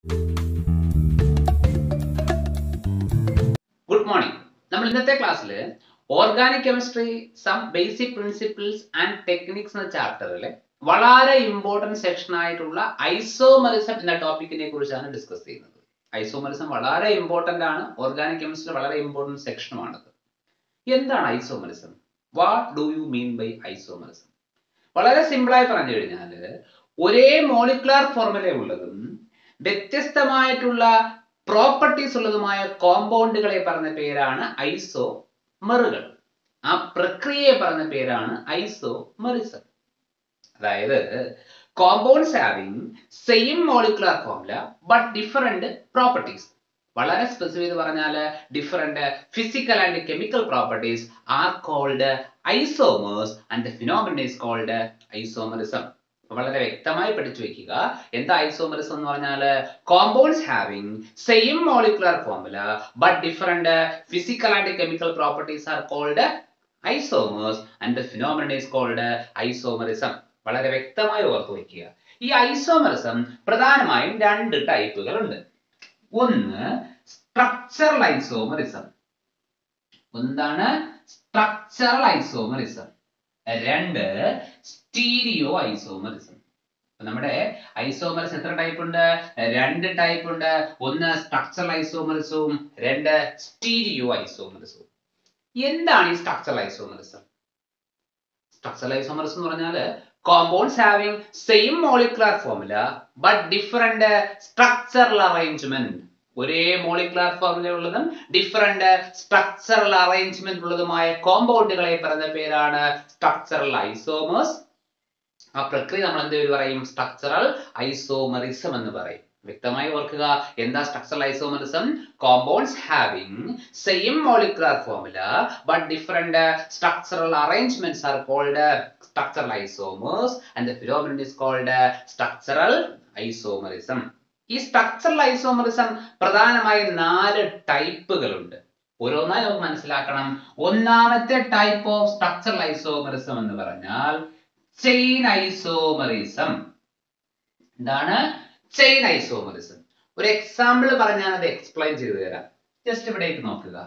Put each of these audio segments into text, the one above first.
Good morning നമ്മൾ ഇന്നത്തെ ക്ലാസ്സിൽ organic chemistry some basic principles and techniques എന്ന ചാപ്റ്ററിലെ വളരെ ഇമ്പോർട്ടന്റ് സെക്ഷൻ ആയിട്ടുള്ള ഐസോമറിസം എന്ന ടോപ്പിക്കിനെ കുറിച്ചാണ് ഡിസ്കസ് ചെയ്യുന്നത് ഐസോമറിസം വളരെ ഇമ്പോർട്ടന്റ് ആണ് ഓർഗാനിക് കെമിസ്ട്രി വളരെ ഇമ്പോർട്ടന്റ് സെക്ഷനുമാണത് എന്താണ് isomerism what do you mean by isomerism വളരെ സിമ്പിളായി പറഞ്ഞു കഴിഞ്ഞാൽ ഒരേ മോളിക്കുലാർ ഫോർമുല ഉള്ളതും വ്യത്യസ്തമായിട്ടുള്ള പ്രോപ്പർട്ടീസ് ഉള്ളതുമായ കോമ്പൗണ്ടുകളെ പറഞ്ഞ പേരാണ് ഐസോമറുകൾ ആ പ്രക്രിയയെ പറഞ്ഞ പേരാണ് ഐസോമറിസം അതായത് compounds having same molecular formula but different properties വളരെ സ്പെസിഫിക് പറഞ്ഞാൽ different physical and chemical properties are called isomers and the phenomenon is called isomerism വളരെ വ്യക്തമായി പഠിച്ചു വെക്കുക എന്താ ഐസോമറിസം എന്ന് പറഞ്ഞാൽ compounds having same molecular formula but different physical and chemical properties are called isomers and the phenomenon is called isomerism വളരെ വ്യക്തമായി ഓർത്തു വയ്ക്കുക ഈ ഐസോമറിസം പ്രധാനമായും രണ്ട് ടൈപ്പുകൾ ഉണ്ട് ഒന്ന് സ്ട്രക്ചറൽ ഐസോമറിസം എന്താണ് സ്ട്രക്ചറൽ ഐസോമറിസം രണ്ട് സ്റ്റീരിയോ ഐസോമറിസം നമ്മുടെ ഐസോമറിസം എത്ര ടൈപ്പ് ഉണ്ട് രണ്ട് ടൈപ്പ് ഉണ്ട് ഒന്ന് സ്ട്രക്ചറൽ ഐസോമറിസവും രണ്ട് സ്റ്റീരിയോ ഐസോമറിസവും എന്താണ് ഈ സ്ട്രക്ചറൽ ഐസോമറിസം സ്ട്രക്ചറൽ ഐസോമറിസം എന്ന് പറഞ്ഞാൽ compounds having same molecular formula but different structural arrangement ഒരേ മോളിക്കുലാർ ഫോർമുല ഉള്ളതും ഡിഫറെന്റ് സ്ട്രക്ചറൽ അറേഞ്ച്മെന്റ് ഉള്ളതുമായ കോമ്പൗണ്ടുകളെ പറഞ്ഞ പേരാണ് സ്ട്രക്ചറൽ ഐസോമേഴ്സ് ആ പ്രക്രിയ നമ്മൾ എന്ത് പേര് പറയും സ്ട്രക്ചറൽ ഐസോമറിസം എന്ന് പറയും വ്യക്തമായി ഓർക്കുക എന്താ structural isomerism compounds having same molecular formula but different structural arrangements are called structural isomers and the phenomenon is called structural isomerism ഈ സ്ട്രക്ചറൽ ഐസോമറിസം പ്രധാനമായും നാല് ടൈപ്പുകളുണ്ട് ഓരോന്നായി നമുക്ക് മനസ്സിലാക്കണം ഒന്നാമത്തെ ടൈപ്പ് ഓഫ് സ്ട്രക്ചറൽ ഐസോമറിസം എന്ന് പറഞ്ഞാൽ ചെയിൻ ഐസോമറിസം എന്താണ് ചെയിൻ ഐസോമറിസം ഒരു എക്സാമ്പിൾ പറഞ്ഞാൽ അത് എക്സ്പ്ലെയിൻ ചെയ്തു തരാം ജസ്റ്റ് ഇവിടേക്ക് നോക്കുക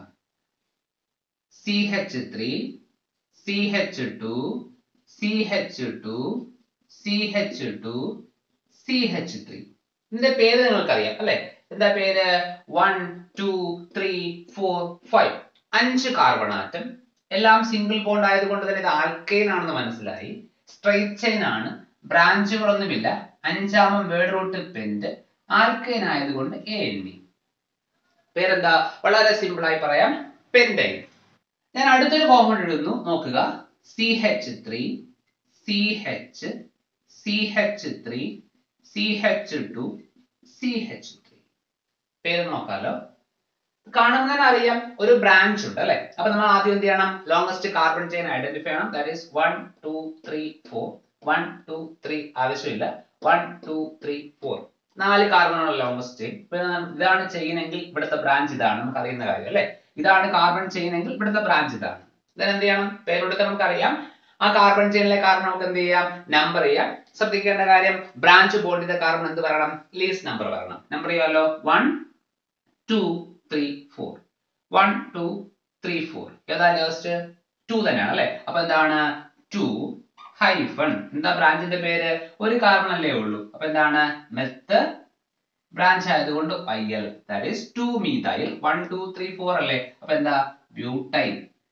C H three C H two C H two C H two C H three ഇതിന്റെ പേര് നിങ്ങൾക്കറിയാം അല്ലെ എന്താ പേര് one two three four five അഞ്ച് കാർബൺ ആറ്റം എല്ലാം സിംഗിൾ ബോണ്ട് ആയതുകൊണ്ട് തന്നെ ഇത് ആൽക്കൈൻ ആണെന്ന് മനസ്സിലായി സ്ട്രൈറ്റ് ചെയിൻ ആണ് ബ്രാഞ്ചുകളൊന്നുമില്ല അഞ്ചാമം വേർഡ് റൂട്ട് പെന്റ് ആൽക്കൈൻ ആയതുകൊണ്ട് എ എൻ ഡി പേരെന്താ വളരെ സിമ്പിൾ ആയി പറയാം പെൻഡൈൻ ഞാൻ അടുത്തൊരു കോമ്പൗണ്ട് ഇടുന്നു നോക്കുക C H three C H C H three C H two C H three പേര് നോക്കാലോ കാണുമ്പോൾ തന്നെ അറിയാം ഒരു ബ്രാഞ്ച് ഉണ്ട് അല്ലെ അപ്പൊ നമ്മൾ ആദ്യം എന്ത് ചെയ്യണം ലോങ്സ്റ്റ് കാർബൺ ചെയിൻ ഐഡന്റിഫൈ ചെയ്യണം that is one two three four one two three ആവശ്യമില്ല വൺ ടു ത്രീ ഫോർ നാല് കാർബണുള്ള ലോങ്സ്റ്റ് ചെയിൻ ഇതാണ് ചെയിൻ എങ്കിൽ ഇവിടുത്തെ ബ്രാഞ്ച് ഇതാണ് നമുക്ക് അറിയുന്ന കാര്യം അല്ലെ ഇതാണ് കാർബൺ ചെയിൻ എങ്കിൽ ഇവിടുത്തെ ബ്രാഞ്ച് ഇതാണ് ഇതിന് എന്ത് ചെയ്യണം പേരെടുത്ത് നമുക്കറിയാം ആ കാർബൺ ചെയിനിലെ കാർബൺ നമുക്ക് എന്ത് ചെയ്യാം നമ്പർ ചെയ്യാം ശ്രദ്ധിക്കേണ്ട കാര്യം ബ്രാഞ്ച് ബോണ്ടിന്റെ കാർബൺ എന്ത് പറയണം ലീസ് നമ്പർ പറയണം നമ്പർ ചെയ്യാമല്ലോ one two three four one two three four ഏതാ ലാസ്റ്റ് ടു തന്നെയാണ് അല്ലെ അപ്പൊ എന്താണ് ടു ഹൈഫൺ എന്താ ബ്രാഞ്ചിന്റെ പേര് ഒരു കാർബൺ അല്ലേ ഉള്ളൂ അപ്പൊ എന്താണ് മെത്ത് ബ്രാഞ്ച് ആയതുകൊണ്ട് I L that is two methyl one two three four അല്ലേ അപ്പൊ എന്താ butyl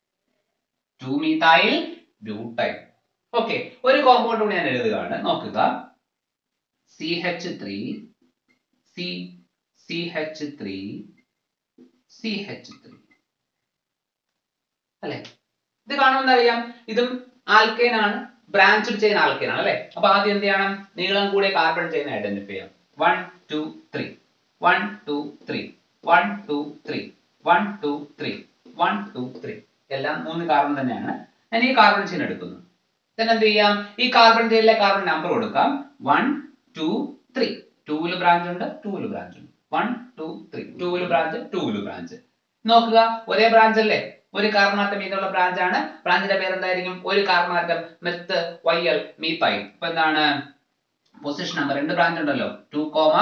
two methyl butyl okay ഒരു കോമ്പൗണ്ട് കൂടി ഞാൻ എഴുതുകയാണ് നോക്കുക C H three C C H three C H three അല്ലെ ഇത് കാണുമെന്ന് അറിയാം ഇതും ആൽക്കൈൻ ആണ് ബ്രാഞ്ച് ചെയിൻ ആൽക്കൈൻ ആണ് അല്ലെ അപ്പൊ ആദ്യം എന്ത് ചെയ്യണം നീളം കൂടിയ കാർബൺ ചെയിൻ ഐഡന്റിഫൈ ചെയ്യാം one two three one two three one two three one two three one two three എല്ലാം മൂന്ന് കാർബൺ തന്നെയാണ് ഞാൻ ഈ കാർബൺ ചെയിൻ എടുക്കുന്നു then എന്ത് ചെയ്യാം ഈ കാർബൺ ചെയിനിലെ കാർബൺ നമ്പർ കൊടുക്കാം വൺ ടു ത്രീ ടൂവില് ബ്രാഞ്ച് ഉണ്ട് ടൂവില് ബ്രാഞ്ച് ഉണ്ട് വൺ ടു ത്രീ ടൂവില് ബ്രാഞ്ച് ടൂവില് ബ്രാഞ്ച് നോക്കുക ഒരേ ബ്രാഞ്ച് അല്ലേ ഒരു കാർബണാറ്റം മീതുള്ള ബ്രാഞ്ച് ആണ് ബ്രാഞ്ചിന്റെ പേര് എന്തായിരിക്കും ഒരു carbon atom meth Y L methane അപ്പൊ എന്താണ് പൊസിഷൻ നമ്പർ രണ്ട് ബ്രാഞ്ച് ഉണ്ടല്ലോ ടു കോമ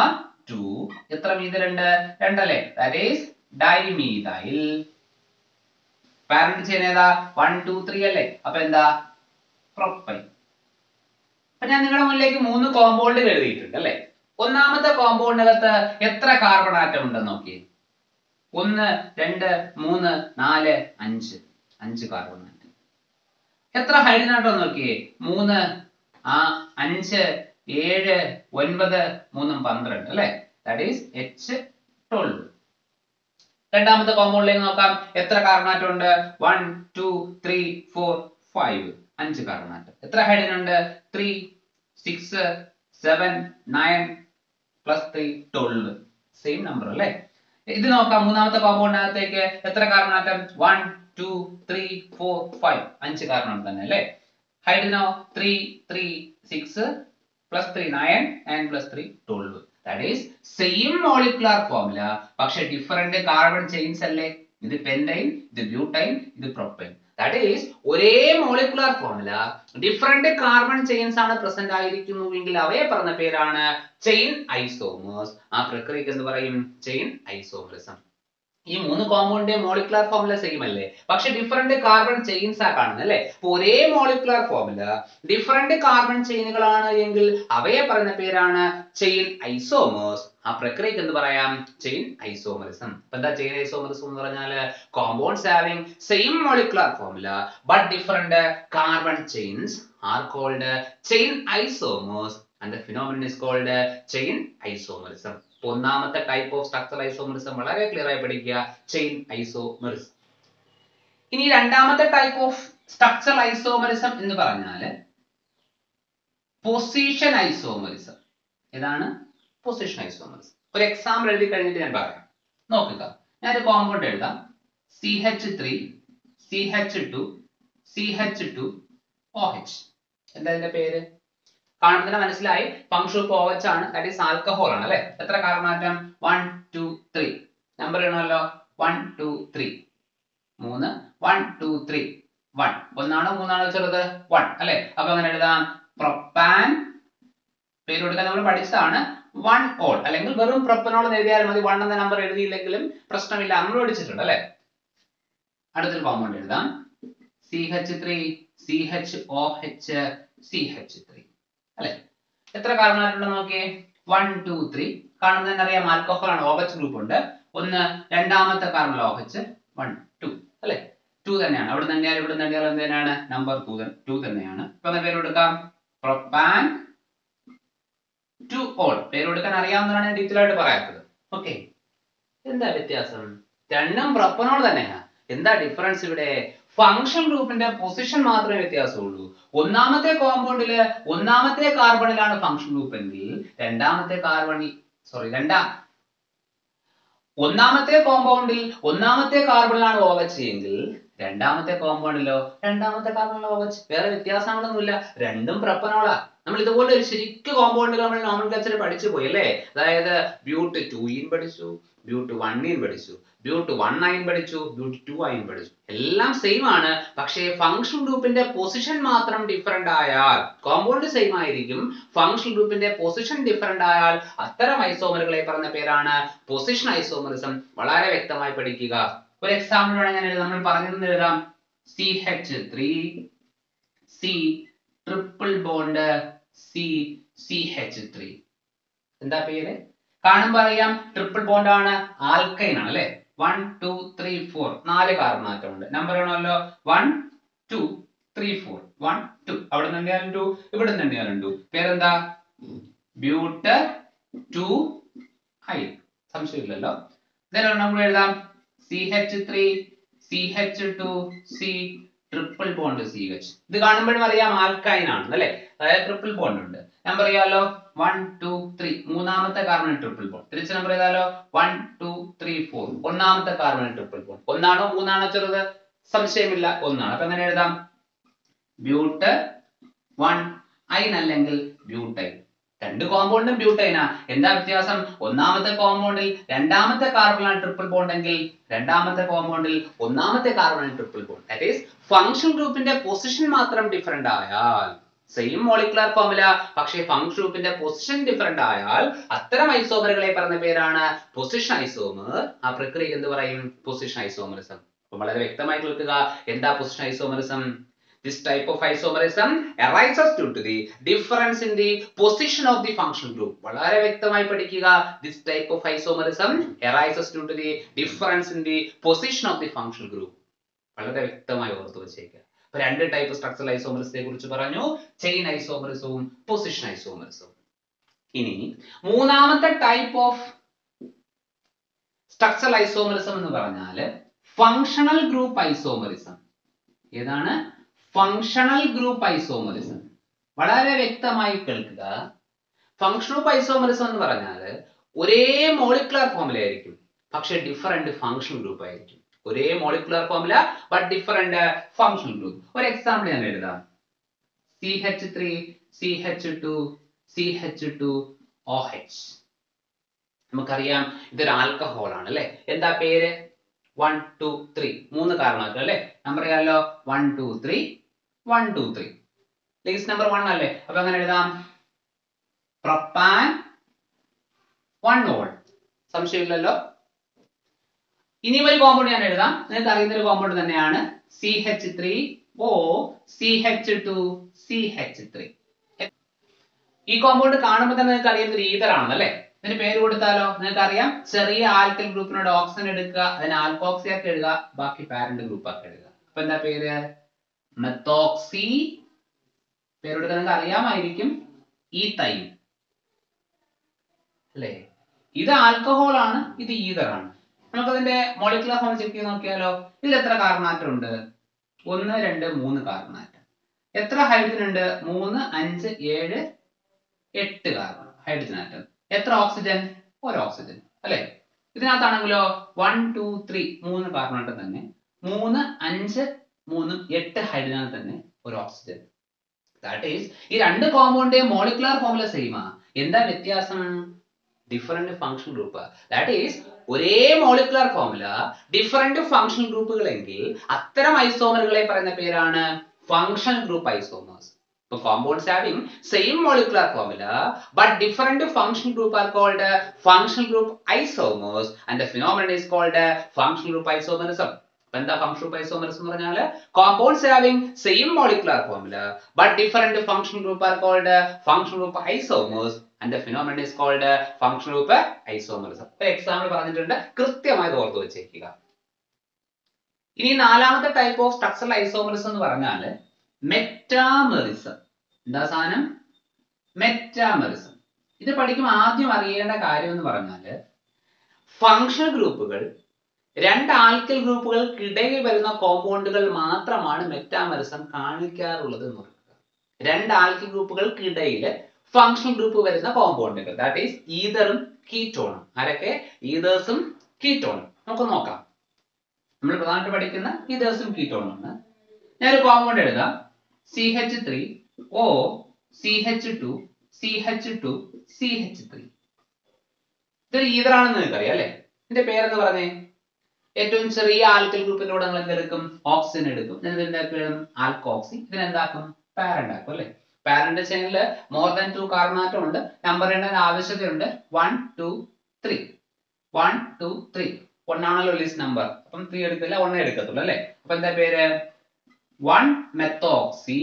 ടു എത്ര മീതലുണ്ട് രണ്ടല്ലേ ദാറ്റ് ഈസ് ഡൈമീതൈൽ പാരന്റ് ചെയ്യുന്ന ഏതാ വൺ ടു ത്രീ അല്ലേ അപ്പൊ എന്താ പ്രൊപ്പൈൻ അപ്പൊ ഞാൻ നിങ്ങളുടെ മുന്നിലേക്ക് മൂന്ന് കോമ്പൗണ്ടുകൾ എഴുതിയിട്ടുണ്ട് അല്ലേ ഒന്നാമത്തെ കോമ്പൗണ്ടിനകത്ത് എത്ര കാർബൺ ആറ്റം ഉണ്ടെന്ന് നോക്കിയേ ഒന്ന് രണ്ട് മൂന്ന് നാല് അഞ്ച് അഞ്ച് കാർബൺ ആറ്റം എത്ര ഹൈഡ്രജൻ ആറ്റം നോക്കിയേ മൂന്ന് ആ അഞ്ച് ഏഴ് ഒൻപത് മൂന്നും പന്ത്രണ്ട് അല്ലെ ദാറ്റ് ഈസ് എച്ച് ട്വൽവ് രണ്ടാമത്തെ കോമ്പൗണ്ടിലേക്ക് നോക്കാം എത്ര കാർബൺ ആറ്റം ഉണ്ട് one two three four five അഞ്ച് കാർബൺ ആറ്റം എത്ര ഹൈഡ്രജൻ ഉണ്ട് three six seven nine plus three twelve same number അല്ലേ ഇത് നോക്കാം മൂന്നാമത്തെ കോമ്പൗണ്ടിനകത്തേക്ക് എത്ര carbon atom one two three four five അഞ്ച് കാർബൺ തന്നെ അല്ലേ ഹൈഡ്രജനോ three three six plus three nine nine plus three twelve that is same molecular formula പക്ഷെ ഡിഫറെന്റ് കാർബൺ ചെയിൻസ് അല്ലേ ഇത് പെൻറ്റൈൻ ഇത് ബ്യൂട്ടൈൻ ഇത് പ്രൊപ്പൈൻ ദാറ്റ് ഈസ് ഒരേ molecular formula different carbon chains ആണ് പ്രസന്റ് ആയിരിക്കുന്നുവെങ്കിൽ അവയെ പറഞ്ഞ പേരാണ് ചെയിൻ ഐസോമേഴ്സ് ആ പ്രക്രിയക്ക് എന്ത് പറയും ചെയിൻ ഐസോമറിസം ഈ മൂന്ന് കോമ്പൗണ്ടിന്റെ മോളിക്കുലാർ ഫോർമുല സെയിം അല്ലേ പക്ഷെ ഡിഫറെന്റ് കാർബൺ ചെയിൻസ് ആ കാണുന്നത് അല്ലേ അപ്പൊ ഒരേ മോളിക്കുലാർ ഫോർമുല ഡിഫറെന്റ് കാർബൺ ചെയിനുകളാണ് എങ്കിൽ അവയെ പറയുന്ന പേരാണ് ചെയിൻ ഐസോമേഴ്സ് ആ പ്രക്രിയക്ക് എന്ത് പറയാം ചെയിൻ ഐസോമറിസം അപ്പൊ എന്താ ചെയിൻ ഐസോമറിസം എന്ന് പറഞ്ഞാല് compounds having same molecular formula but different carbon chains are called chain isomers and the phenomenon is called chain isomerism ഒന്നാമത്തെ ടൈപ്പ് ഓഫ് സ്ട്രക്ചർ ഐസോമറിസം വളരെ ക്ലിയർ ആയി പഠിക്കുക ചെയിൻ ഐസോമറിസം ഇനി രണ്ടാമത്തെ ടൈപ്പ് ഓഫ് സ്ട്രക്ചർ ഐസോമറിസം എന്ന് പറഞ്ഞാൽ position isomerism ഏതാണ് position isomerism ഒരു എക്സാമ്പിൾ എഴുതി കഴിഞ്ഞിട്ട് ഞാൻ പറയാം നോക്കുക ഞാൻ ഒരു കോമ്പൗണ്ട് എഴുതാം C H three C H two C H two O H എന്താ ഇതിന്റെ പേര് കാണുമ്പോൾ തന്നെ മനസ്സിലായി ഫംഗ്ഷൻ ഓഫ് OH ആണ് ദാറ്റ് ഈസ് ആൽക്കഹോൾ ആണ് അല്ലെ എത്ര carbon atom one two three number ഇടണമല്ലോ വൺ ടു ത്രീ മൂന്ന് വൺ ടു ത്രീ വൺ ഒന്നാണോ മൂന്നാണോ ചെറുത് വൺ അല്ലെ അപ്പൊ അങ്ങനെ എഴുതാം പ്രൊപ്പാൻ പേര് കൊടുക്കാൻ നമ്മൾ പഠിച്ചതാണ് വൺ ഓൾ അല്ലെങ്കിൽ വെറും പ്രൊപ്പനോൾ എന്ന് എഴുതിയാൽ മതി വൺ എന്ന നമ്പർ എഴുതിയില്ലെങ്കിലും പ്രശ്നമില്ല നമ്മൾ പഠിച്ചിട്ടുണ്ട് അല്ലെ അടുത്തൊരു കോമ്പൗണ്ട് എഴുതാം C H three C H O H C H three അല്ലെ എത്ര കാർബൺ ആറ്റുണ്ടെന്ന് നോക്കിയേ വൺ ടു ത്രീ കാണുന്നത് തന്നെ അറിയാം ആൽക്കഹോൾ ആണ് ഓഹച്ച് ഗ്രൂപ്പ് ഉണ്ട് ഒന്ന് രണ്ടാമത്തെ കാർബൺ ഓഹച്ച് വൺ ടു അല്ലെ ടു തന്നെയാണ് അവിടെ തന്നെയാൽ ഇവിടെ തന്നെയാൽ എന്ത് തന്നെയാണ് നമ്പർ ടു ടു തന്നെയാണ് ഇപ്പൊ അങ്ങനെ പേര് കൊടുക്കാം പ്രൊപ്പാൻ ടു ഓൾ പേര് കൊടുക്കാൻ അറിയാവുന്നതാണ് ഞാൻ ഡീറ്റെയിൽ ആയിട്ട് പറയാത്തത് ഓക്കെ എന്താ വ്യത്യാസം രണ്ടും പ്രൊപ്പനോൾ തന്നെയാ എന്താ ഡിഫറൻസ് ഇവിടെ ഫംഗ്ഷൻ ഗ്രൂപ്പിന്റെ പൊസിഷൻ മാത്രമേ വ്യത്യാസമുള്ളൂ ഒന്നാമത്തെ കോമ്പൗണ്ടില് ഒന്നാമത്തെ കാർബണിലാണ് ഫംഗ്ഷൻ ഗ്രൂപ്പ് എങ്കിൽ രണ്ടാമത്തെ കാർബണിൽ സോറി രണ്ടാം ഒന്നാമത്തെ കോമ്പൗണ്ടിൽ ഒന്നാമത്തെ കാർബണിലാണ് OH എങ്കിൽ രണ്ടാമത്തെ കോമ്പൗണ്ടിലോ രണ്ടാമത്തെ കാർബണിലോ OH വേറെ വ്യത്യാസങ്ങളൊന്നുമില്ല രണ്ടും പ്രപ്പനോളാ നമ്മൾ ഇതുപോലെ ഒരു ശരിക്ക് കോമ്പൗണ്ട് നമ്മൾ നോമൻക്ലേച്ചർ പഠിച്ചു പോയി അല്ലേ അതായത് ബ്യൂട്ട് ടു ഇൻ പഠിച്ചു ബ്യൂട്ട് വൺ ഇൻ പഠിച്ചു ബ്യൂട്ട് വൺ ഐൻ പഠിച്ചു ബ്യൂട്ട് ടു ഐൻ പഠിച്ചു എല്ലാം സെയിം ആണ് പക്ഷേ ഫംഗ്ഷൻ ഗ്രൂപ്പിന്റെ പൊസിഷൻ മാത്രം ഡിഫറെന്റ് ആയാൽ കോമ്പൗണ്ട് സെയിം ആയിരിക്കും ഫംഗ്ഷൻ ഗ്രൂപ്പിന്റെ പൊസിഷൻ ഡിഫറെന്റ് ആയാൽ അത്തരം ഐസോമറുകളെ പറഞ്ഞ പേരാണ് പൊസിഷൻ ഐസോമറിസം വളരെ വ്യക്തമായി പഠിക്കുക ഒരു എക്സാമ്പിൾ വേണം ഞാൻ എഴുതാം നമ്മൾ പറഞ്ഞിരുന്നു എഴുതാം C H three C triple bond C C H three എന്താ പേര് കാണുമ്പോൾ അറിയാം ട്രിപ്പിൾ ബോണ്ട് ആണ് ആൽക്കൈൻ ആണ് അല്ലെ വൺ ടു ത്രീ ഫോർ നാല് കാർബൺ ആറ്റം ഉണ്ട് നമ്പർ ആണല്ലോ one two three four one two അവിടെ നിന്ന് എണ്ണിയാലും ടു ഇവിടെ നിന്ന് എണ്ണിയാലും ടു പേരെന്താ ബ്യൂട്ട് ടു ഐ സംശയമില്ലല്ലോ ഇതെല്ലാം നമുക്ക് എഴുതാം C H three C H two C triple bond C H ഇത് കാണുമ്പോഴും അറിയാം ആൽക്കൈൻ ആണ് അല്ലെ അതായത് ട്രിപ്പിൾ ബോണ്ട് ഉണ്ട് നമ്പർ ചെയ്യാലോ വൺ ടു ത്രീ മൂന്നാമത്തെ കാർബൺ ട്രിപ്പിൾ ബോണ്ട് തിരിച്ച് നമ്പർ ചെയ്താലോ വൺ ടു ത്രീ ഫോർ ഒന്നാമത്തെ കാർബൺ ട്രിപ്പിൾ ബോണ്ട് ഒന്നാണോ മൂന്നാണോ ചെറുത് സംശയമില്ല ഒന്നാണ് അപ്പൊ എങ്ങനെ എഴുതാം ബ്യൂട്ട് വൺ ഐൻ അല്ലെങ്കിൽ ബ്യൂട്ടൈൻ രണ്ട് കോമ്പൗണ്ടും ബ്യൂട്ടൈനാ എന്താ വ്യത്യാസം ഒന്നാമത്തെ കോമ്പൗണ്ടിൽ രണ്ടാമത്തെ കാർബണാണ് ട്രിപ്പിൾ ബോണ്ട് എങ്കിൽ രണ്ടാമത്തെ കോമ്പൗണ്ടിൽ ഒന്നാമത്തെ കാർബണാണ് triple bond that is function ഗ്രൂപ്പിന്റെ പൊസിഷൻ മാത്രം ഡിഫറെന്റ് ആയാൽ സെയിം മോളിക്കുലർ ഫോർമുല പക്ഷേ ഫംഗ്ഷൻ ഗ്രൂപ്പിന്റെ പൊസിഷൻ ഡിഫറെന്റ് ആയാൽ അത്തരം ഐസോമറുകളെ പറഞ്ഞ പേരാണ് പൊസിഷൻ ഐസോമർ ആ പ്രക്രിയ എന്ത് പറയും പൊസിഷൻ ഐസോമറിസം അപ്പൊ വളരെ വ്യക്തമായി കേൾക്കുക എന്താ position isomerism This type of isomerism arises due to the difference in the position of the functional group. വളരെ വ്യക്തമായി പഠിക്കുക This type of isomerism arises due to the difference in the position of the functional group. വളരെ വ്യക്തമായി ഓർത്തു വെച്ചേക്കുക അപ്പൊ രണ്ട് type structural ഐസോമറിസത്തെ കുറിച്ച് പറഞ്ഞു ചെയിൻ ഐസോമറിസവും പൊസിഷൻ ഐസോമറിസവും ഇനി മൂന്നാമത്തെ ടൈപ്പ് ഓഫ് സ്ട്രക്ചറൽ ഐസോമറിസം എന്ന് പറഞ്ഞാൽ ഫങ്ഷണൽ ഗ്രൂപ്പ് ഐസോമറിസം ഏതാണ് ഫങ്ഷണൽ ഗ്രൂപ്പ് ഐസോമറിസം വളരെ വ്യക്തമായി കേൾക്കുക ഫങ്ഷൻ ഗ്രൂപ്പ് ഐസോമറിസം എന്ന് പറഞ്ഞാൽ ഒരേ മോളിക്കുലർ ഫോമില ആയിരിക്കും പക്ഷെ ഡിഫറെന്റ് ഫങ്ഷൻ ഗ്രൂപ്പ് ആയിരിക്കും ഒരേ molecular formula but different function group ഒരു എക്സാമ്പിൾ ഞാൻ എഴുതാം C H three C H two C H two O H നമുക്കറിയാം ഇതൊരു ആൽക്കഹോൾ ആണ് അല്ലെ എന്താ പേര് വൺ ടു ത്രീ മൂന്ന് കാരണമാക്കും അല്ലെ നമ്പർ അറിയാമല്ലോ one two three one two three least number one അല്ലേ അപ്പൊ അങ്ങനെ എഴുതാം പ്രൊപ്പാൻ വൺ ഓൾ സംശയമില്ലല്ലോ ഇനി ഒരു കോമ്പൗണ്ട് ഞാൻ എഴുതാം നിങ്ങൾക്ക് അറിയുന്ന ഒരു കോമ്പൗണ്ട് തന്നെയാണ് C H three O C H two C H three ഈ കോമ്പൗണ്ട് കാണുമ്പോൾ തന്നെ നിങ്ങൾക്ക് അറിയുന്ന ഒരു ഈതർ ആണെന്നല്ലേ ഇതിന് പേര് കൊടുത്താലോ നിങ്ങൾക്ക് അറിയാം ചെറിയ ആൽക്കൽ ഗ്രൂപ്പിനോട് ഓക്സിജൻ എടുക്കുക അതിന് ആൽക്കോക്സി ആക്കി എഴുതുക ബാക്കി പാരന്റ് ഗ്രൂപ്പ് ആക്കി എഴുതുക അപ്പൊ എന്താ പേര് മെത്തോക്സി പേര് കൊടുക്കാൻ നിങ്ങൾക്ക് അറിയാമായിരിക്കും ഈ തൈ അല്ലേ ഇത് ആൽക്കഹോൾ ആണ് ഇത് ഈതർ ആണ് നമുക്കതിന്റെ മോളിക്കുലർ ഫോം ചെക്ക് ചെയ്ത് നോക്കിയാലോ ഇതിൽ എത്ര കാർബണാറ്റം ഉണ്ട് ഒന്ന് രണ്ട് മൂന്ന് കാർബണാറ്റം എത്ര ഹൈഡ്രജൻ ഉണ്ട് മൂന്ന് അഞ്ച് ഏഴ് എട്ട് കാർബൺ ഹൈഡ്രജൻ ആറ്റം എത്ര ഓക്സിജൻ ഒരു ഓക്സിജൻ അല്ലെ ഇതിനകത്താണെങ്കിലോ വൺ ടു ത്രീ മൂന്ന് കാർബൺ ആറ്റം തന്നെ മൂന്ന് അഞ്ച് മൂന്നും എട്ട് ഹൈഡ്രജൻ തന്നെ ഒരു ഓക്സിജൻ ദാറ്റ് ഈസ് ഈ രണ്ട് കോമ്പൗണ്ടിന്റെയും മോളിക്കുലർ ഫോമുല സെയിം ആ എന്താ വ്യത്യാസം different function group that is ഒരേ മോളിക്കുലർ ഫോമുല ഡിഫറെന്റ് ഫംഗ്ഷൻ ഗ്രൂപ്പുകൾ എങ്കിൽ അത്തരം ഐസോമറുകളെ പറയുന്ന പേരാണ് ഫംഗ്ഷൻ ഗ്രൂപ്പ് ഐസോമേഴ്സ് ഇപ്പൊ compounds having same molecular formula but different function group are called function group isomers and the phenomenon is called function group isomerism അപ്പൊ എന്താ ഫംഗ്ഷൻ ഗ്രൂപ്പ് ഐസോമറിസം എന്ന് പറഞ്ഞാൽ compounds having same molecular formula but different function group are called function group isomers and the phenomenon is called function group isomerism ഒരു example പറഞ്ഞിട്ടുണ്ട് കൃത്യമായി ഓർത്ത് വെച്ചേക്കുക ഇനി നാലാമത്തെ ടൈപ്പ് ഓഫ് സ്ട്രക്ചറൽ ഐസോമറിസം എന്ന് പറഞ്ഞാൽ മെറ്റാമെറിസം എന്താ സാധനം മെറ്റാമെറിസം ഇത് പഠിക്കുമ്പോൾ ആദ്യം അറിയേണ്ട കാര്യം എന്ന് പറഞ്ഞാൽ ഫങ്ഷണൽ ഗ്രൂപ്പുകൾ രണ്ട് ആൽക്കൽ ഗ്രൂപ്പുകൾക്കിടയിൽ വരുന്ന കോമ്പൗണ്ടുകൾ മാത്രമാണ് മെറ്റാമെറിസം കാണിക്കാറുള്ളത് എന്ന് ഓർക്കുക രണ്ട് ആൽക്കൽ ഗ്രൂപ്പുകൾക്കിടയിൽ ഫങ്ഷണൽ ഗ്രൂപ്പ് വരുന്ന കോമ്പൗണ്ടുകൾ ദാറ്റ് ഈസ് ഈതറും കീറ്റോണും ആരൊക്കെ ഈതേഴ്സും കീറ്റോണും നമുക്ക് നോക്കാം നമ്മൾ പ്രധാനമായിട്ട് പഠിക്കുന്ന ഈതേഴ്സും കീറ്റോണും ആണ് ഞാനൊരു കോമ്പൗണ്ട് എഴുതാം C H three O C H two C H two C H three ഇതൊരു ഈതറാണെന്ന് നിങ്ങൾക്കറിയാം അല്ലെ ഇതിന്റെ പേരെന്ന് പറഞ്ഞേ ഏറ്റവും ചെറിയ ആൽക്കൽ ഗ്രൂപ്പിന്റെ കൂടെ നിങ്ങൾ എന്തെടുക്കും ഓക്സിജൻ എടുക്കും എന്നിട്ട് എന്താക്കും ആൽക്കോക്സി ഇതിനെന്താക്കും പാരന്റ് ആക്കും അല്ലെ പാരന്റ് ചെയിനിൽ മോർ ദാൻ ടു കാർബണാറ്റം ഉണ്ട് നമ്പർ ഇടേണ്ട ആവശ്യതയുണ്ട് one two three one two three ഒന്നാണല്ലോ ലിസ്റ്റ് നമ്പർ അപ്പം ത്രീ എടുക്കില്ല ഒന്നേ എടുക്കത്തുള്ളൂ അല്ലെ അപ്പൊ എന്താ പേര് വൺ മെത്തോക്സി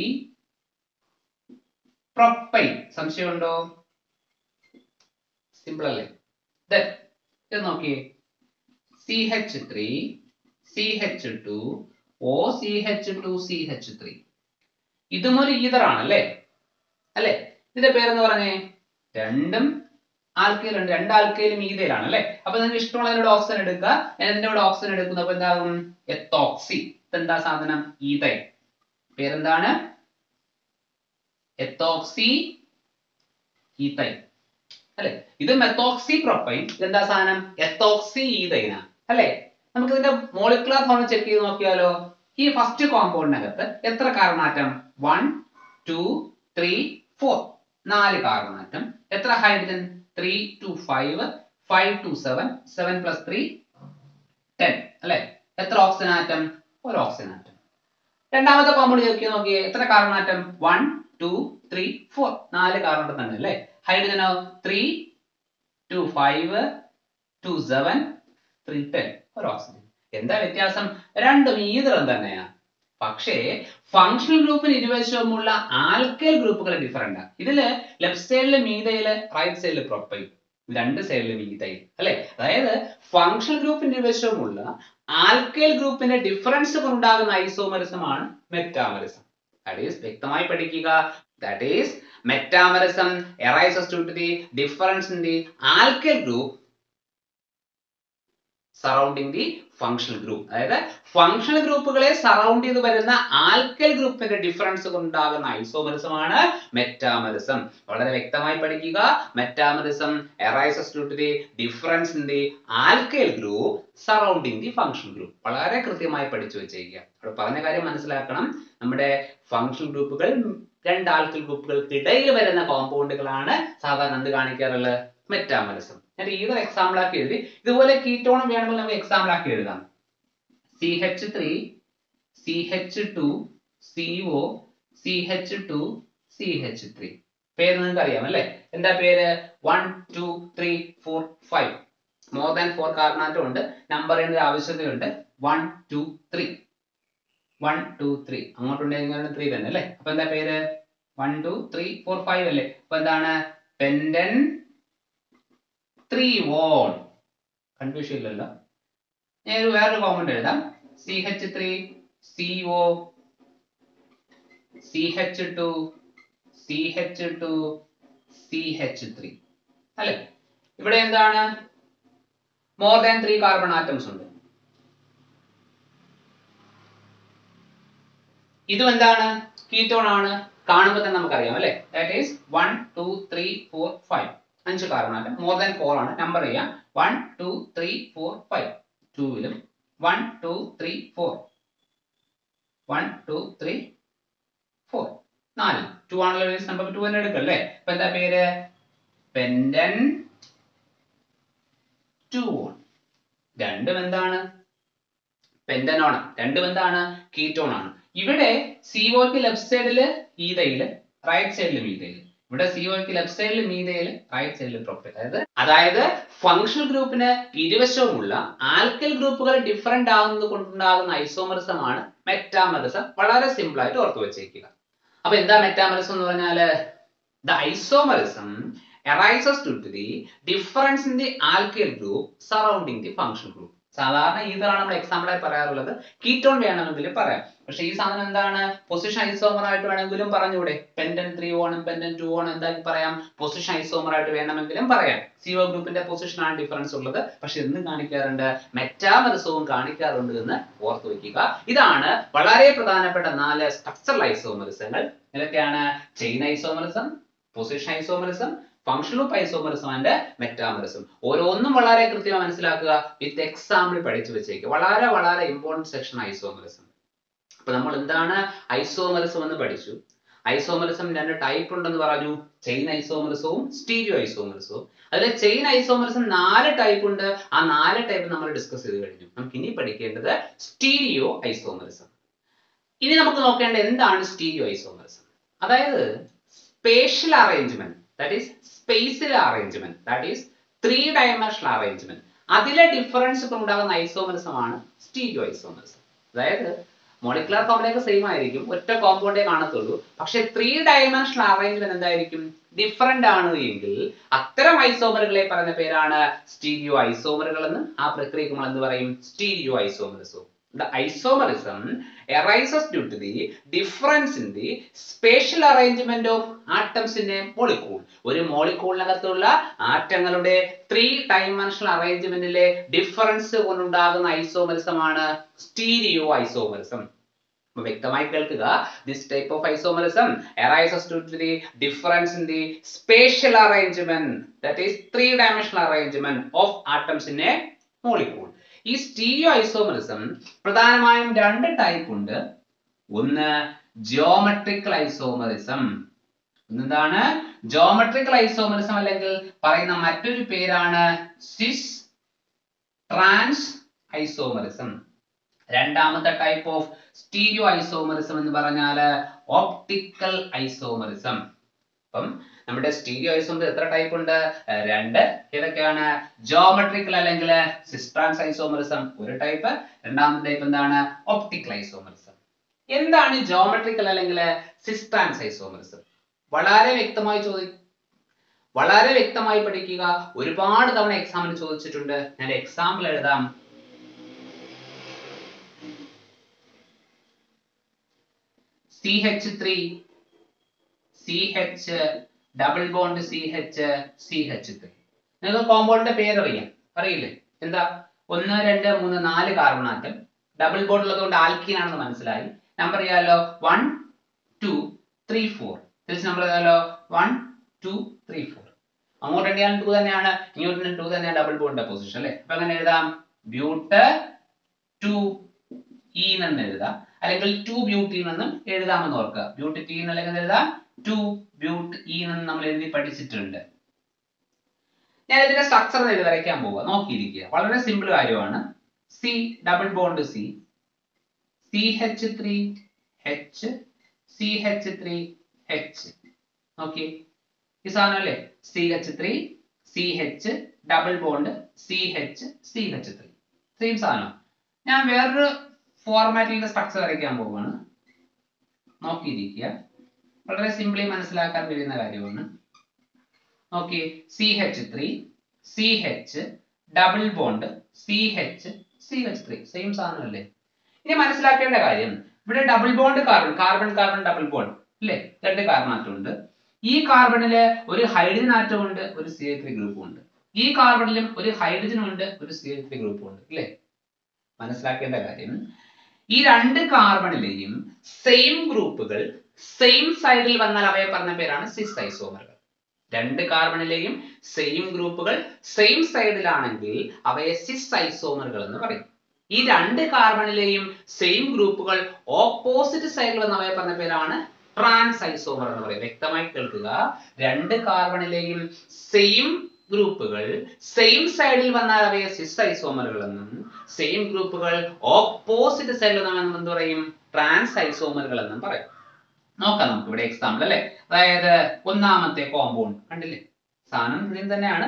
പ്രൊപ്പൈൻ സംശയമുണ്ടോ സിമ്പിൾ അല്ലേ Then, ഇത് നോക്കിയേ C H three C H two O C H two C H three ഇതും ഒരു ഈതറാണ് അല്ലേ അല്ലേ ഇതിന്റെ പേരെന്ന് പറഞ്ഞേ രണ്ടും ആൽക്കയിലുണ്ട് രണ്ട് ആൽക്കയിലും ഈതയിലാണ് അല്ലേ അപ്പൊ നിങ്ങൾക്ക് ഇഷ്ടമുള്ളതിനോട് ഓക്സിജൻ എടുക്കുക ഞാൻ ഇതിന്റെ കൂടെ ഓക്സിജൻ എടുക്കുന്നു അപ്പൊ എന്താകും എത്തോക്സി ഇതെന്താ സാധനം ഈതൈ പേരെന്താണ് എത്തോക്സി ഈതൈ അല്ലെ ഇത് മെത്തോക്സി പ്രൊപ്പൈൻ ഇതെന്താ സാധനം എത്തോക്സി ഈതൈന അല്ലെ നമുക്ക് ഇതിന്റെ മോളിക്കുലർ ഫോം ചെക്ക് ചെയ്ത് നോക്കിയാലോ ഈ ഫസ്റ്റ് കോമ്പൗണ്ടിനകത്ത് എത്ര carbon atom one two three four നാല് കാർബണാറ്റം എത്ര hydrogen three two five five two seven seven plus three ten അല്ലെ എത്ര ഓക്സിജൻ ആറ്റം ഒരു ഓക്സിജൻ ആറ്റം രണ്ടാമത്തെ കോമ്പൗണ്ട് ചെക്ക് ചെയ്ത് നോക്കിയേ എത്ര carbon atom one two three four നാല് കാർബൺ തന്നെ അല്ലേ ഹൈഡ്രജനോ three two five two seven three ten ഒരു ഓക്സിജൻ എന്താ വ്യത്യാസം രണ്ടും ഈതരം തന്നെയാണ് പക്ഷേ ഫങ്ഷണൽ ഗ്രൂപ്പിന് ഇരുവശവുമുള്ള ആൽക്കൈൽ ഗ്രൂപ്പുകൾ ഡിഫറെന്റ് ഇതില് ലെഫ്റ്റ് സൈഡില് മീതയില് റൈറ്റ് സൈഡില് പ്രൊപ്പൈൽ രണ്ട് സൈഡിലും മീതൈൽ അല്ലെ അതായത് ഫങ്ഷണൽ ഗ്രൂപ്പിന്റെ ഇരുവശവുമുള്ള ആൽക്കൈൽ ഗ്രൂപ്പിന്റെ ഡിഫറൻസ് കൊണ്ടുണ്ടാകുന്ന ഐസോമറിസം ആണ് മെറ്റാമറിസം ദാറ്റ് ഈസ് വ്യക്തമായി പഠിക്കുക that is metamerism arises to the difference in the alkyl group surrounding the functional group അതായത് ഫങ്ഷണൽ ഗ്രൂപ്പുകളെ സറൗണ്ട് ചെയ്ത് വരുന്ന ആൽക്കൽ ഗ്രൂപ്പിന്റെ ഡിഫറൻസ് കൊണ്ടുണ്ടാകുന്ന ഐസോമറിസം ആണ് മെറ്റാമറിസം വളരെ വ്യക്തമായി പഠിക്കുക metamerism arises to the difference in the alkyl group surrounding the functional group വളരെ കൃത്യമായി പഠിച്ചു വെച്ചേക്കുക അവിടെ പറഞ്ഞ കാര്യം മനസ്സിലാക്കണം നമ്മുടെ ഫങ്ഷണൽ ഗ്രൂപ്പുകൾ രണ്ട് ആൽക്കൽ ഗ്രൂപ്പുകൾക്ക് ഇടയിൽ വരുന്ന കോമ്പൗണ്ടുകളാണ് സാധാരണ എന്ത് കാണിക്കാറുള്ളത് മെറ്റാമറിസം ഞാൻ ഈതൊരു എക്സാമ്പിൾ ആക്കി എഴുതി ഇതുപോലെ കീറ്റോണും വേണമെങ്കിൽ നമുക്ക് എക്സാമ്പിൾ ആക്കി എഴുതാം C H three C H two C O C H two C H three പേര് നിങ്ങൾക്ക് അറിയാം അല്ലേ എന്താ പേര് one two three four five more than four carbon atom ഉണ്ട് നമ്പർ ചെയ്യുന്ന ആവശ്യതയുണ്ട് one two three one two three അങ്ങോട്ടുണ്ടെങ്കിൽ ത്രീ തന്നെ അല്ലേ അപ്പൊ എന്താ പേര് one two three four five അല്ലേ അപ്പൊ എന്താണ് പെൻഡൻ ത്രീ വോൺ കൺഫ്യൂഷൻ ഇല്ലല്ലോ ഞാൻ ഒരു വേറൊരു കോമന്റ് എഴുതാം C H three C O C H two C H two C H three അല്ലെ ഇവിടെ എന്താണ് more than three carbon atoms ഉണ്ട് ഇതും എന്താണ് കീറ്റോൺ ആണ് കാണുമ്പോൾ തന്നെ നമുക്കറിയാം അല്ലെ that is one two three four five അഞ്ച് carbon atom more than four ആണ് നമ്പർ ചെയ്യാം one two three four five ടൂവിലും one two three four one two three four നാല് ടു ആണല്ലോ നമ്പർ ടു തന്നെ എടുക്കും അല്ലേ അപ്പൊ എന്താ പേര് പെൻഡൻ ടു ഓൺ രണ്ടും എന്താണ് പെൻഡനോൺ രണ്ടും എന്താണ് കീറ്റോൺ ആണ് ഇവിടെ സിഒക്ക് ലെഫ്റ്റ് സൈഡില് ഈതയില് റൈറ്റ് സൈഡില് മീതയില് ഇവിടെ സിഒക്ക് ലെഫ്റ്റ് സൈഡിൽ മീതയിൽ റൈറ്റ് സൈഡിൽ പ്രൊപ്പൈൽ അതായത് അതായത് ഫങ്ഷണൽ ഗ്രൂപ്പിന് ഇരുവശവുമുള്ള ആൽക്കൽ ഗ്രൂപ്പുകൾ ഡിഫറെന്റ് ആവുന്നത് കൊണ്ടുണ്ടാകുന്ന ഐസോമറിസം ആണ് മെറ്റാമറിസം വളരെ സിമ്പിൾ ആയിട്ട് ഓർത്തു വെച്ചേക്കുക അപ്പൊ എന്താ മെറ്റാമറിസം എന്ന് പറഞ്ഞാല് the isomerism arises due to the difference in the alkyl group surrounding the functional group സാധാരണ ഇതാണ് നമ്മൾ എക്സാമ്പിൾ ആയി പറയാറുള്ളത് കീറ്റോൺ വേണമെങ്കിൽ പറയാം പക്ഷെ ഈ സാധനം എന്താണ് പൊസിഷൻ ഐസോമർ ആയിട്ട് വേണമെങ്കിലും പറഞ്ഞൂടെ പെൻഡൻ ത്രീ ഓണും പെൻഡൻ ടു ഓണും എന്താക്കി പറയാം പൊസിഷൻ ഐസോമർ ആയിട്ട് വേണമെങ്കിലും പറയാം സിഒ ഗ്രൂപ്പിന്റെ പൊസിഷൻ ആണ് ഡിഫറൻസ് ഉള്ളത് പക്ഷെ എന്നും കാണിക്കാറുണ്ട് മെറ്റാമറിസവും കാണിക്കാറുണ്ട് എന്ന് ഓർത്തു വെക്കുക ഇതാണ് വളരെ പ്രധാനപ്പെട്ട നാല് സ്ട്രക്ചറൽ ഐസോമറിസങ്ങൾ ഏതൊക്കെയാണ് chain isomerism position isomerism functional group isomerism and metamerism ഓരോന്നും വളരെ കൃത്യമായി മനസ്സിലാക്കുക വിത്ത് എക്സാമ്പിൾ പഠിച്ചു വെച്ചേക്കുക വളരെ വളരെ ഇമ്പോർട്ടൻറ്റ് സെക്ഷൻ ഐസോമറിസം അപ്പൊ നമ്മൾ എന്താണ് ഐസോമറിസം എന്ന് പഠിച്ചു ഐസോമറിസം രണ്ട് ടൈപ്പ് ഉണ്ടെന്ന് പറഞ്ഞു ചെയിൻ ഐസോമറിസവും സ്റ്റീരിയോ ഐസോമറിസവും അതിൽ ചെയിൻ ഐസോമറിസം നാല് ടൈപ്പ് ഉണ്ട് ആ നാല് ടൈപ്പ് നമ്മൾ ഡിസ്കസ് ചെയ്ത് കഴിഞ്ഞു നമുക്ക് ഇനി പഠിക്കേണ്ടത് സ്റ്റീരിയോ ഐസോമറിസം ഇനി നമുക്ക് നോക്കേണ്ട എന്താണ് സ്റ്റീരിയോ ഐസോമറിസം അതായത് സ്പേഷ്യൽ അറേഞ്ച്മെന്റ് ദാറ്റ് ഈസ് സ്പേസിലെ arrangement that is three dimensional arrangement അതിലെ ഡിഫറൻസ് ഉണ്ടാകുന്ന ഐസോമറിസം ആണ് സ്റ്റീരിയോ ഐസോമറിസം അതായത് മോളിക്കുലർ ഫോമിലേക്ക് സെയിം ആയിരിക്കും ഒറ്റ കോമ്പൗണ്ടേ കാണത്തുള്ളൂ പക്ഷെ ത്രീ ഡയമെൻഷണൽ അറേഞ്ച്മെന്റ് എന്തായിരിക്കും ഡിഫറെന്റ് ആണ് എങ്കിൽ അത്തരം ഐസോമറുകളെ പറയുന്ന പേരാണ് സ്റ്റീരിയോ ഐസോമറുകൾ എന്ന് ആ പ്രക്രിയക്ക് നമ്മൾ എന്ത് പറയും stereo isomerism The isomerism arises due to the difference in the spatial arrangement of atoms in a molecule. ഒരു മോളിക്കൂളിനകത്തുള്ള ആറ്റങ്ങളുടെ ത്രീ ഡൈമെൻഷണൽ അറേഞ്ച്മെന്റിലെ ഡിഫറൻസ് കൊണ്ടുണ്ടാകുന്ന ഐസോമറിസമാണ് സ്റ്റീരിയോ ഐസോമറിസം അപ്പൊ വ്യക്തമായി കേൾക്കുക this type of isomerism arises due to the difference in the spatial arrangement that is three dimensional arrangement of atoms in a molecule ഈ സ്റ്റീരിയോ ഐസോമറിസം പ്രധാനമായും രണ്ട് ടൈപ്പ് ഉണ്ട് ഒന്ന് ജിയോമെട്രിക്കൽ ഐസോമറിസം എന്താണ് ജോമെട്രിക്കൽ ഐസോമറിസം അല്ലെങ്കിൽ പറയുന്ന മറ്റൊരു പേരാണ് സിസ് ട്രാൻസ് ഐസോമറിസം രണ്ടാമത്തെ ടൈപ്പ് ഓഫ് സ്റ്റീരിയോ ഐസോമറിസം എന്ന് പറഞ്ഞാൽ ഓപ്റ്റിക്കൽ ഐസോമറിസം അപ്പം നമ്മുടെ സ്റ്റീരിയോ ഐസോമർ എത്ര ടൈപ്പ് ഉണ്ട് ഏർ രണ്ട് ഏതൊക്കെയാണ് ജോമെട്രിക്കൽ അല്ലെങ്കിൽ സിസ്ട്രാൻസ് ഐസോമറിസം ഒരു ടൈപ്പ് രണ്ടാമത്തെ ടൈപ്പ് എന്താണ് ഓപ്റ്റിക്കൽ ഐസോമറിസം എന്താണ് ജോമെട്രിക്കൽ അല്ലെങ്കിൽ സിസ്ട്രാൻസ് ഐസോമറിസം വളരെ വ്യക്തമായി ചോദി വളരെ വ്യക്തമായി പഠിക്കുക ഒരുപാട് തവണ എക്സാമിന് ചോദിച്ചിട്ടുണ്ട് ഞാൻ എക്സാമ്പിൾ എഴുതാം C H three C H double bond C H C H three നിങ്ങൾക്ക് കോമ്പൗണ്ടിന്റെ പേരറിയാം അറിയില്ലേ എന്താ ഒന്ന് രണ്ട് മൂന്ന് നാല് കാർബൺ ആറ്റം ഡബിൾ ബോണ്ട് ഉള്ളത് കൊണ്ട് ആൽക്കീൻ ആണെന്ന് മനസ്സിലായി നമ്പർ അറിയാലോ വൺ ടു ത്രീ ഫോർ തിരിച്ച് നമ്പർ അറിയാലോ വൺ ടു ത്രീ ഫോർ അങ്ങോട്ട് എണ്ണിയാലും ടു തന്നെയാണ് ഇങ്ങോട്ട് ടു തന്നെയാണ് ഡബിൾ ബോണ്ടിന്റെ പൊസിഷൻ അല്ലേ അപ്പൊ അങ്ങനെ എഴുതാം ബ്യൂട്ട് ടു ഇ എന്ന് എഴുതാം അല്ലെങ്കിൽ ടു ബ്യൂട്ടി എന്നും എഴുതാമെന്ന് ഓർക്കുക ബ്യൂട്ടി ടി എന്ന് അല്ലെങ്കിൽ എഴുതാം ടു ബ്യൂട്ട് ഇ എന്ന് നമ്മൾ എഴുതി പഠിച്ചിട്ടുണ്ട് ഞാൻ ഇതിന്റെ സ്ട്രക്ചർ എഴുതി വരയ്ക്കാൻ പോവുക നോക്കിയിരിക്കുക വളരെ സിമ്പിൾ കാര്യമാണ് C double bond C C H three H C H three H okay ഈ സാധനം അല്ലേ C H three C H double bond C H C H three same സാധനം ഞാൻ വേറൊരു ഫോർമാറ്റിൽ സ്ട്രക്ചർ വരയ്ക്കാൻ പോവുകയാണ് നോക്കിയിരിക്കുക വളരെ സിംപിളി മനസ്സിലാക്കാൻ കഴിയുന്ന കാര്യമാണ് okay C H three C H double bond C H C H three same സാധനമല്ലേ ഇനി മനസ്സിലാക്കേണ്ട കാര്യം ഇവിടെ double bond carbon carbon carbon double bond അല്ലേ രണ്ട് കാർബൺ ആറ്റം ഉണ്ട് ഈ കാർബണില് ഒരു ഹൈഡ്രജൻ ആറ്റം ഉണ്ട് ഒരു സി എച്ച് ത്രീ ഗ്രൂപ്പും ഉണ്ട് ഈ കാർബണിലും ഒരു ഹൈഡ്രജൻ ഉണ്ട് ഒരു സി എച്ച് ത്രീ ഗ്രൂപ്പും ഉണ്ട് അല്ലേ മനസ്സിലാക്കേണ്ട കാര്യം ഈ രണ്ട് കാർബണിലെയും സെയിം ഗ്രൂപ്പുകൾ സെയിം സൈഡിൽ വന്നാൽ അവയെ പറഞ്ഞ പേരാണ് സിസ് ഐസോമറുകൾ രണ്ട് കാർബണിലെയും സെയിം ഗ്രൂപ്പുകൾ സെയിം സൈഡിലാണെങ്കിൽ അവയെ സിസ് ഐസോമറുകൾ എന്ന് പറയും ഈ രണ്ട് കാർബണിലെയും സെയിം ഗ്രൂപ്പുകൾ ഓപ്പോസിറ്റ് സൈഡിൽ വന്ന അവയെ പറഞ്ഞ പേരാണ് ട്രാൻസ് ഐസോമർ എന്ന് പറയും വ്യക്തമായി കേൾക്കുക രണ്ട് കാർബണിലെയും സെയിം ഗ്രൂപ്പുകൾ സെയിം സൈഡിൽ വന്നാൽ അവയെ സിസ് ഐസോമറുകൾ എന്നും സെയിം ഗ്രൂപ്പുകൾ ഓപ്പോസിറ്റ് സൈഡിൽ വന്നാൽ എന്ത് പറയും ട്രാൻസ് ഐസോമറുകൾ എന്നും പറയും നോക്കാം നമുക്ക് ഇവിടെ എക്സാമ്പിൾ അല്ലെ അതായത് ഒന്നാമത്തെ കോമ്പൗണ്ട് കണ്ടില്ലേ സാധനം സെയിം തന്നെയാണ്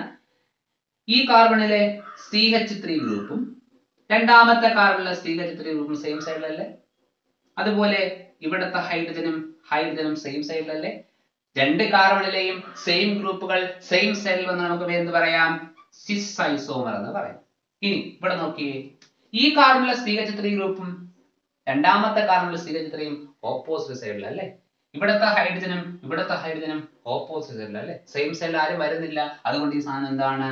ഈ കാർബണിലെ സി എച്ച് ത്രീ ഗ്രൂപ്പും രണ്ടാമത്തെ കാർബണിലെ സി എച്ച് ത്രീ ഗ്രൂപ്പും സെയിം സൈഡിലല്ലേ അതുപോലെ ഇവിടുത്തെ ഹൈഡ്രജനും ഹൈഡ്രജനും സെയിം സൈഡിലല്ലേ രണ്ട് കാർബണിലെയും സെയിം ഗ്രൂപ്പുകൾ സെയിം സൈഡിൽ വന്ന് നമുക്ക് എന്ത് പറയാം സിസ് ഐസോമർ എന്ന് പറയാം ഇനി ഇവിടെ നോക്കിയേ ഈ കാർബണിലെ സി എച്ച് ത്രീ ഗ്രൂപ്പും രണ്ടാമത്തെ കാർബണിലെ സി എച്ച് ത്രീയും ഓപ്പോസിറ്റ് സൈഡിലല്ലേ ഇവിടുത്തെ ഹൈഡ്രജനും ഇവിടുത്തെ ഹൈഡ്രജനും ഓപ്പോസിറ്റ് സൈഡിലല്ലേ സെയിം സൈഡിൽ ആരും വരുന്നില്ല അതുകൊണ്ട് ഈ സാധനം എന്താണ്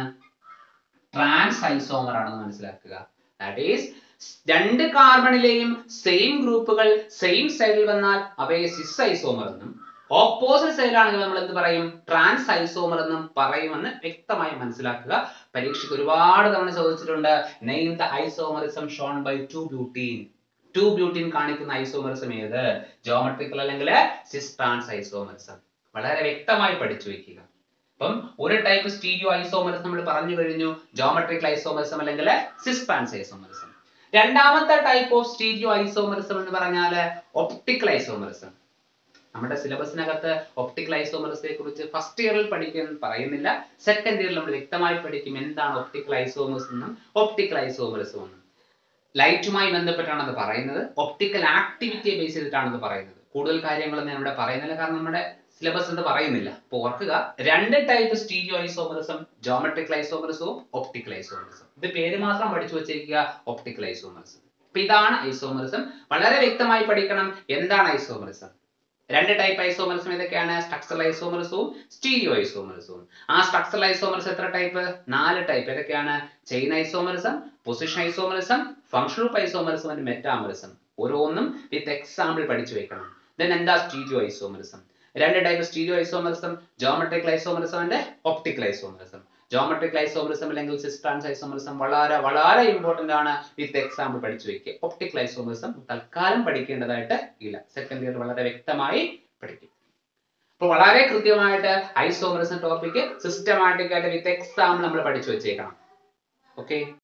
ട്രാൻസ് ഐസോമർ ആണെന്ന് മനസ്സിലാക്കുക ദാറ്റ് ഈസ് രണ്ട് കാർബണിലെയും സെയിം ഗ്രൂപ്പുകൾ സെയിം സൈഡിൽ വന്നാൽ അവയെ സിസ് ഐസോമർ എന്നും ഓപ്പോസിറ്റ് സൈഡിലാണെങ്കിൽ നമ്മൾ എന്ത് പറയും ട്രാൻസ് ഐസോമർ എന്നും പറയുമെന്ന് വ്യക്തമായി മനസ്സിലാക്കുക പരീക്ഷയ്ക്ക് ഒരുപാട് തവണ ചോദിച്ചിട്ടുണ്ട് name the isomerism shown by two butene two butene കാണിക്കുന്ന ഐസോമറിസം ഏത് ജോമെട്രിക്കൽ അല്ലെങ്കിൽ സിസ് ട്രാൻസ് ഐസോമറിസം വളരെ വ്യക്തമായി പഠിച്ചു വെക്കുക അപ്പം ഒരു ടൈപ്പ് സ്റ്റീരിയോ ഐസോമറിസം നമ്മൾ പറഞ്ഞു കഴിഞ്ഞു ജോമെട്രിക്കൽ ഐസോമറിസം അല്ലെങ്കിൽ സിസ് ട്രാൻസ് ഐസോമറിസം രണ്ടാമത്തെ ടൈപ്പ് ഓഫ് സ്റ്റീരിയോ ഐസോമറിസം എന്ന് പറഞ്ഞാൽ ഒപ്റ്റിക്കൽ ഐസോമറിസം നമ്മുടെ സിലബസിനകത്ത് ഒപ്റ്റിക്കൽ ഐസോമറിസത്തെ കുറിച്ച് ഫസ്റ്റ് ഇയറിൽ പഠിക്കാൻ പറയുന്നില്ല സെക്കൻഡ് ഇയറിൽ നമ്മൾ വ്യക്തമായി പഠിക്കും എന്താണ് ഒപ്റ്റിക്കൽ ഐസോമറിസം എന്നും ഒപ്റ്റിക്കൽ ഐസോമറിസം എന്നും ലൈറ്റുമായി ബന്ധപ്പെട്ടാണ് അത് പറയുന്നത് ഒപ്റ്റിക്കൽ ആക്ടിവിറ്റിയെ ബേസ് ചെയ്തിട്ടാണ് ഇത് പറയുന്നത് കൂടുതൽ കാര്യങ്ങളൊന്നും ഞാൻ ഇവിടെ പറയുന്നില്ല കാരണം നമ്മുടെ സിലബസ് എന്ന് പറയുന്നില്ല അപ്പൊ ഓർക്കുക രണ്ട് ടൈപ്പ് സ്റ്റീരിയോ ഐസോമറിസം ജോമെട്രിക്കൽ ഐസോമറിസവും ഒപ്റ്റിക്കൽ ഐസോമറിസം ഇത് പേര് മാത്രം പഠിച്ചു വെച്ചേക്കുക ഒപ്റ്റിക്കൽ ഐസോമറിസം അപ്പൊ ഇതാണ് ഐസോമറിസം വളരെ വ്യക്തമായി പഠിക്കണം എന്താണ് ഐസോമറിസം രണ്ട് ടൈപ്പ് ഐസോമറിസം ഏതൊക്കെയാണ് സ്ട്രക്ചറൽ ഐസോമറിസവും സ്റ്റീരിയോ ഐസോമറിസവും ആ സ്ട്രക്ചറൽ ഐസോമറിസം എത്ര ടൈപ്പ് നാല് ടൈപ്പ് ഏതൊക്കെയാണ് chain isomerism position isomerism functional group isomerism and metamerism ഓരോന്നും വിത്ത് എക്സാമ്പിൾ പഠിച്ചു വെക്കണം ദെൻ എന്താ സ്റ്റീരിയോ ഐസോമറിസം രണ്ട് type stereo isomerism geometrical isomerism and optical isomerism geometrical isomerism അല്ലെങ്കിൽ സിസ്ട്രാൻസ് ഐസോമറിസം വളരെ വളരെ ഇമ്പോർട്ടന്റ് ആണ് വിത്ത് എക്സാമ്പിൾ പഠിച്ചു വെക്കുക ഒപ്റ്റിക്കൽ ഐസോമറിസം തൽക്കാലം പഠിക്കേണ്ടതായിട്ട് ഇല്ല സെക്കൻഡ് ഇയർ വളരെ വ്യക്തമായി പഠിക്കും അപ്പോൾ വളരെ കൃത്യമായിട്ട് ഐസോമറിസം ടോപ്പിക് സിസ്റ്റമാറ്റിക് ആയിട്ട് വിത്ത് എക്സാമ്പിൾ നമ്മൾ പഠിച്ചു വെച്ചേക്കണം ഓക്കെ